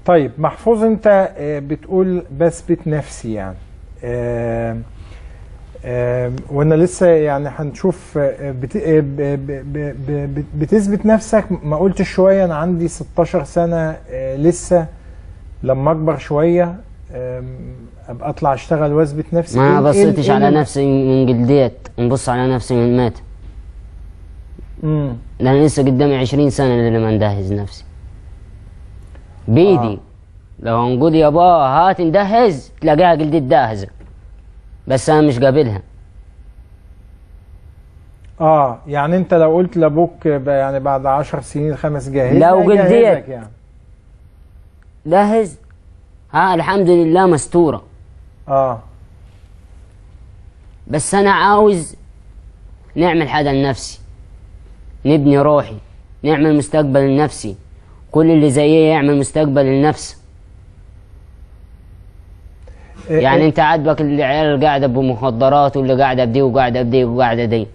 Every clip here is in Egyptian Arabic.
طيب محفوظ انت آه، بتقول بثبت نفسي يعني آه، آه، وانا لسه يعني هنشوف آه، بت- آه، ب- ب- ب- ب- بتثبت نفسك ما قلتش شويه انا عندي 16 سنه آه، لسه لما اكبر شويه آم، ابقى اطلع اشتغل واثبت نفسي ما إيه- إيه- بصيتش إيه على اللي- نفسي من قلديت نبص على نفسي من مات مم. ده انا لسه قدامي عشرين سنة لما ندهز نفسي بيدي آه. لو نقول يا بابا هات ندهز تلاقيها قلدي داهزة بس انا مش قابلها اه يعني انت لو قلت لابوك ب- يعني بعد 10 سنين خمس جاهز لو هيجهزك قلت ديت. يعني داهز ها الحمد لله مستورة اه بس انا عاوز نعمل حاجة لنفسي نبني روحي نعمل مستقبل لنفسي كل اللي زيي يعمل مستقبل لنفسه إيه- يعني إيه- انت عاجبك العيال اللي قاعده بمخدرات واللي قاعده بدي وقاعده بدي وقاعده دي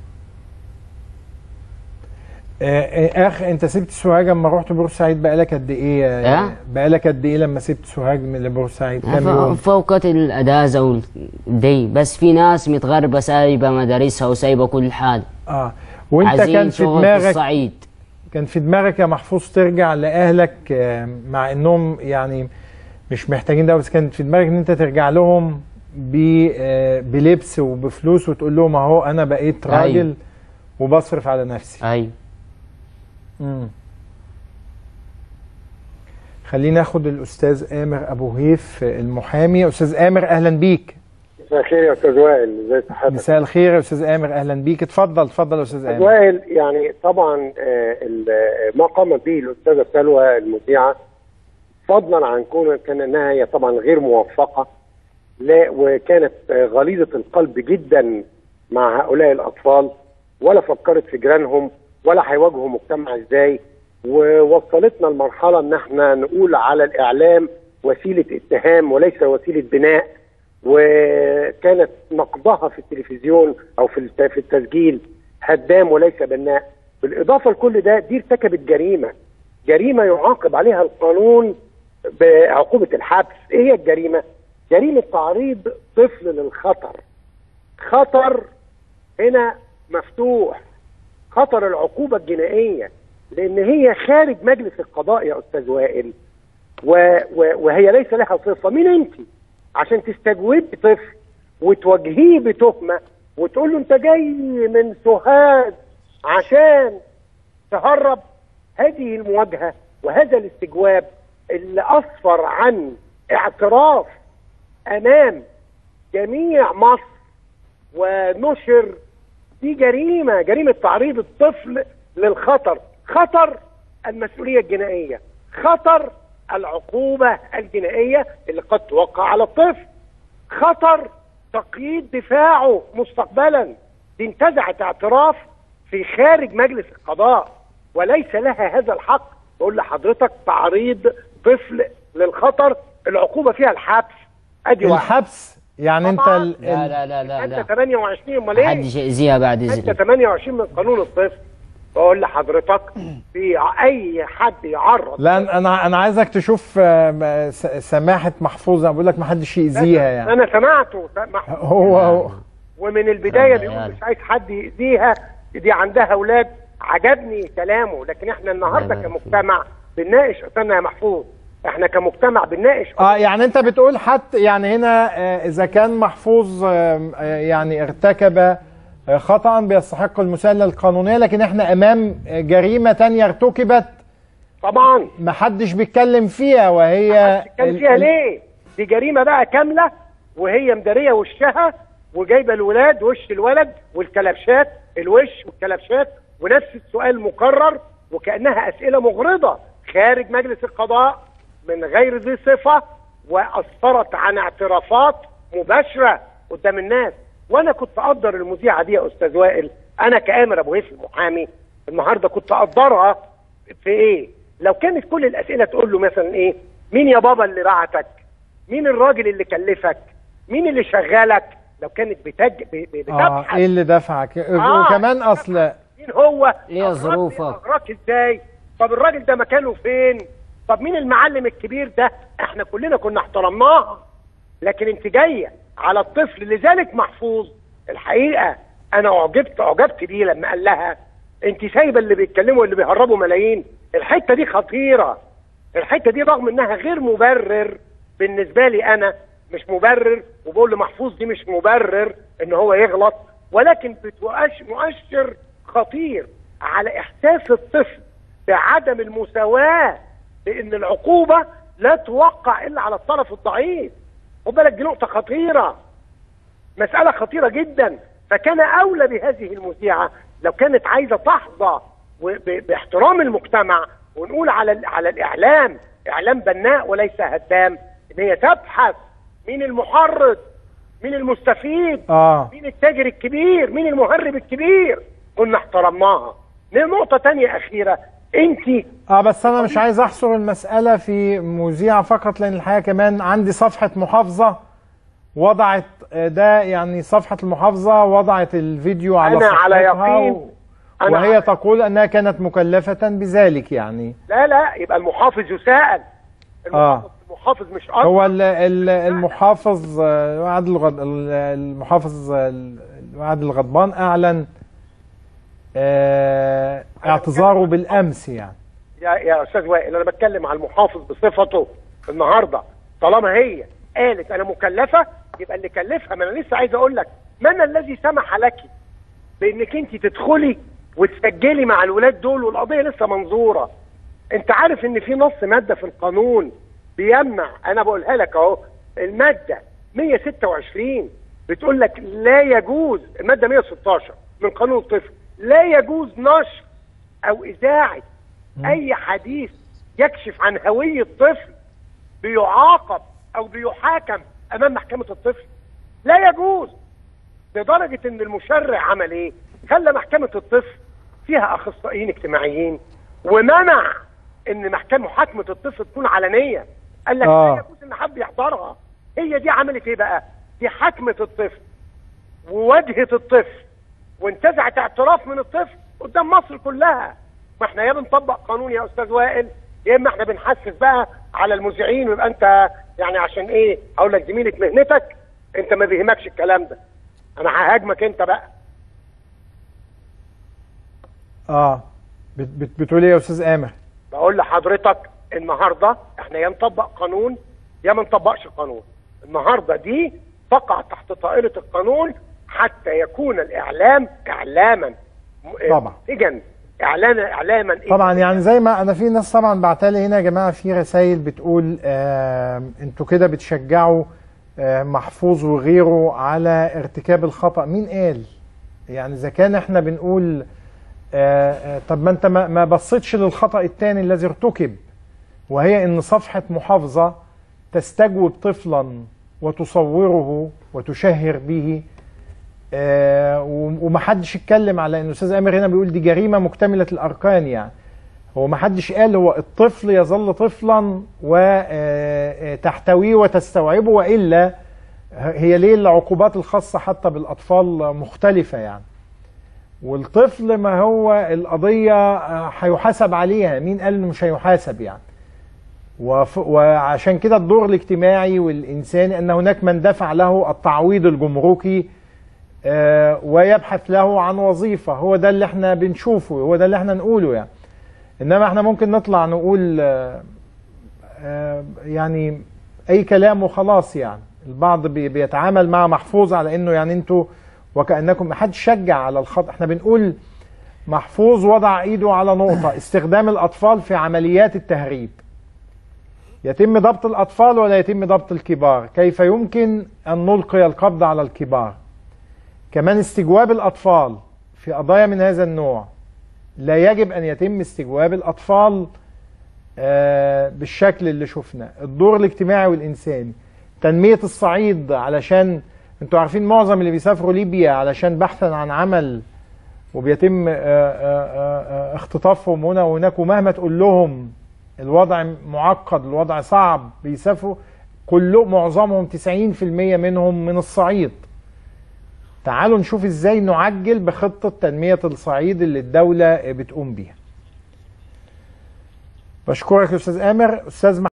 آه، آه، اخ انت سبت سوهاج لما رحت بورسعيد بقالك قد ايه آه؟ بقالك قد ايه لما سبت سوهاج من لبورسعيد كام يوم فوقت الادازه ودي بس في ناس متغربه سايبه مدارسها وسايبه كل حاجه اه وانت عايزين كان في شغل دماغك الصعيد كان في دماغك يا محفوظ ترجع لاهلك آه، مع انهم يعني مش محتاجين ده بس كان في دماغك ان انت ترجع لهم ب- آه، بلبس وبفلوس وتقول لهم اهو انا بقيت أيوة. راجل وبصرف على نفسي ايوه مم. خلينا ناخد الاستاذ امر ابو هيف المحامي استاذ امر اهلا بيك مساء الخير يا استاذ وائل ازي صحتك؟ مساء الخير يا استاذ امر اهلا بيك اتفضل اتفضل يا استاذ استاذ امر وائل يعني طبعا آه، ال- آه، ما قامت به الاستاذه سلوى المذيعه فضلا عن كون كان انها هي طبعا غير موفقه لا وكانت آه، غليظه القلب جدا مع هؤلاء الاطفال ولا فكرت في جيرانهم ولا هيواجهوا مجتمع ازاي ووصلتنا لمرحله ان احنا نقول على الاعلام وسيله اتهام وليس وسيله بناء وكانت نقدها في التلفزيون او في الت- في التسجيل هدام وليس بناء بالاضافه لكل ده دي ارتكبت جريمه جريمه يعاقب عليها القانون بعقوبه الحبس ايه هي الجريمه جريمه تعريض طفل للخطر خطر هنا مفتوح خطر العقوبه الجنائيه لان هي خارج مجلس القضاء يا استاذ وائل و... و... وهي ليس لها صفه مين انت عشان تستجوبي طفل وتواجهيه بتهمه وتقول له انت جاي من سوهاج عشان تهرب هذه المواجهه وهذا الاستجواب اللي اسفر عن اعتراف امام جميع مصر ونشر دي جريمه جريمه تعريض الطفل للخطر خطر المسؤوليه الجنائيه خطر العقوبه الجنائيه اللي قد توقع على الطفل خطر تقييد دفاعه مستقبلا دي انتزعت اعتراف في خارج مجلس القضاء وليس لها هذا الحق بقول لحضرتك تعريض طفل للخطر العقوبه فيها الحبس ادي واحد الحبس يعني انت طبعاً. ال... لا ال... لا لا لا انت لا 28 امال ايه؟ محدش يأذيها بعد انت اذنك 28 من قانون الطفل بقول لحضرتك في اي حد يعرض لا انا انا عايزك تشوف آه، س- سماحه محفوظ انا بقول لك ما حدش يأذيها يعني انا سمعته سمع- هو هو ومن البدايه يا بيقول عيال. مش عايز حد يأذيها دي عندها اولاد عجبني كلامه لكن احنا النهارده لا، لا. كمجتمع بنناقش استنى يا محفوظ احنا كمجتمع بنناقش اه يعني انت بتقول حتى يعني هنا آه، اذا كان محفوظ آه، آه، يعني ارتكب آه، خطأ بيستحق المساءلة القانونية لكن احنا امام آه، جريمة تانية ارتكبت طبعا ما حدش بيتكلم فيها وهي كان ال- فيها ال- ليه؟ دي جريمه بقى كامله وهي مداريه وشها وجايبه الولاد وش الولد والكلبشات الوش والكلبشات ونفس السؤال مكرر وكانها اسئله مغرضه خارج مجلس القضاء من غير ذي صفه واسفرت عن اعترافات مباشره قدام الناس وانا كنت اقدر المذيعه دي يا استاذ وائل انا كامر ابو هيف المحامي النهارده كنت اقدرها في ايه؟ لو كانت كل الاسئله تقول له مثلا ايه؟ مين يا بابا اللي بعتك؟ مين الراجل اللي كلفك؟ مين اللي شغالك؟ لو كانت بتج... ب- ب- اه بتبحث ايه اللي دفعك آه، وكمان اصل مين هو؟ إيه أغراك ظروفك؟ أغراك ازاي؟ طب الراجل ده مكانه فين؟ طب مين المعلم الكبير ده احنا كلنا كنا احترمناها لكن انت جايه على الطفل لذلك محفوظ الحقيقه انا اعجبت اعجبت بيه لما قال لها انت سايبه اللي بيتكلموا واللي بيهربوا ملايين الحته دي خطيره الحته دي رغم انها غير مبرر بالنسبه لي انا مش مبرر وبقول لمحفوظ دي مش مبرر ان هو يغلط ولكن بتؤش مؤشر خطير على احساس الطفل بعدم المساواه لان العقوبه لا توقع الا على الطرف الضعيف خد بالك دي نقطه خطيره مساله خطيره جدا فكان اولى بهذه المذيعه لو كانت عايزه تحظى وب- باحترام المجتمع ونقول على ال- على الاعلام اعلام بناء وليس هدام ان هي تبحث مين المحرض مين المستفيد اه مين التاجر الكبير مين المهرب الكبير كنا احترمناها نقطه تانية اخيره انت اه بس انا مش عايز احصر المسألة في مذيعة فقط لان الحقيقة كمان عندي صفحة محافظة وضعت آه، ده يعني صفحة المحافظة وضعت الفيديو على أنا على صفحتها يقين. و... أنا وهي على- تقول انها كانت مكلفة بذلك يعني لا لا يبقى المحافظ يسأل المحافظ, المحافظ مش أكتر هو ال- ال- المحافظ آه، عادل الغض... ال- المحافظ آه، ال- عادل الغضبان اعلن آه، اعتذاره بالامس يعني يا يا استاذ وائل انا بتكلم على المحافظ بصفته النهارده طالما هي قالت انا مكلفه يبقى اللي كلفها ما انا لسه عايز اقول لك من الذي سمح لك بانك انت تدخلي وتسجلي مع الولاد دول والقضيه لسه منظوره انت عارف ان في نص ماده في القانون بيمنع انا بقولها لك اهو الماده 126 بتقول لك لا يجوز الماده 116 من قانون الطفل لا يجوز نشر او اذاعه اي حديث يكشف عن هويه طفل بيعاقب او بيحاكم امام محكمه الطفل لا يجوز لدرجه ان المشرع عمل ايه؟ خلى محكمه الطفل فيها اخصائيين اجتماعيين ومنع ان محكمه محاكمه الطفل تكون علنيه قال لك آه. لا يجوز ان حد يحضرها هي دي عملت ايه بقى؟ دي حاكمه الطفل وواجهت الطفل وانتزعت اعتراف من الطفل قدام مصر كلها ما احنا يا بنطبق قانون يا استاذ وائل يا اما احنا بنحسس بقى على المذيعين ويبقى انت يعني عشان ايه اقول لك زميله مهنتك انت ما بيهمكش الكلام ده انا ههاجمك انت بقى اه بت بت بتقول ايه يا استاذ امر بقول لحضرتك النهارده احنا يا نطبق قانون يا ما نطبقش قانون النهارده دي تقع تحت طائله القانون حتى يكون الاعلام اعلاما م- طبعا. منتجا اعلانا اعلاما طبعا يعني زي ما انا في ناس طبعا بعتلي هنا يا جماعه في رسائل بتقول آه انتوا كده بتشجعوا آه محفوظ وغيره على ارتكاب الخطا مين قال يعني اذا كان احنا بنقول آه آه طب ما انت ما, ما بصيتش للخطا الثاني الذي ارتكب وهي ان صفحه محافظه تستجوب طفلا وتصوره وتشهر به آه، ومحدش اتكلم على ان الاستاذ امر هنا بيقول دي جريمه مكتمله الاركان يعني هو محدش قال هو الطفل يظل طفلا وتحتويه وتستوعبه والا هي ليه العقوبات الخاصه حتى بالاطفال مختلفه يعني والطفل ما هو القضيه آه، هيحاسب عليها مين قال انه مش هيحاسب يعني وف- وعشان كده الدور الاجتماعي والإنساني أن هناك من دفع له التعويض الجمركي آه، ويبحث له عن وظيفة هو ده اللي احنا بنشوفه هو ده اللي احنا نقوله يعني إنما احنا ممكن نطلع نقول آه، آه، يعني أي كلام وخلاص يعني البعض بي- بيتعامل مع محفوظ على إنه يعني أنتوا وكأنكم ما حدش شجع على الخطأ احنا بنقول محفوظ وضع ايده على نقطة استخدام الأطفال في عمليات التهريب يتم ضبط الأطفال ولا يتم ضبط الكبار كيف يمكن أن نلقي القبض على الكبار كمان استجواب الأطفال في قضايا من هذا النوع لا يجب أن يتم استجواب الأطفال آه، بالشكل اللي شفنا الدور الاجتماعي والإنساني تنمية الصعيد علشان انتوا عارفين معظم اللي بيسافروا ليبيا علشان بحثا عن عمل وبيتم آه، آه، آه، اختطافهم هنا وهناك ومهما تقول لهم الوضع معقد الوضع صعب بيسافروا كله معظمهم 90% منهم من الصعيد تعالوا نشوف ازاي نعجل بخطة تنمية الصعيد اللي الدولة بتقوم بيها بشكرك يا استاذ امر استاذ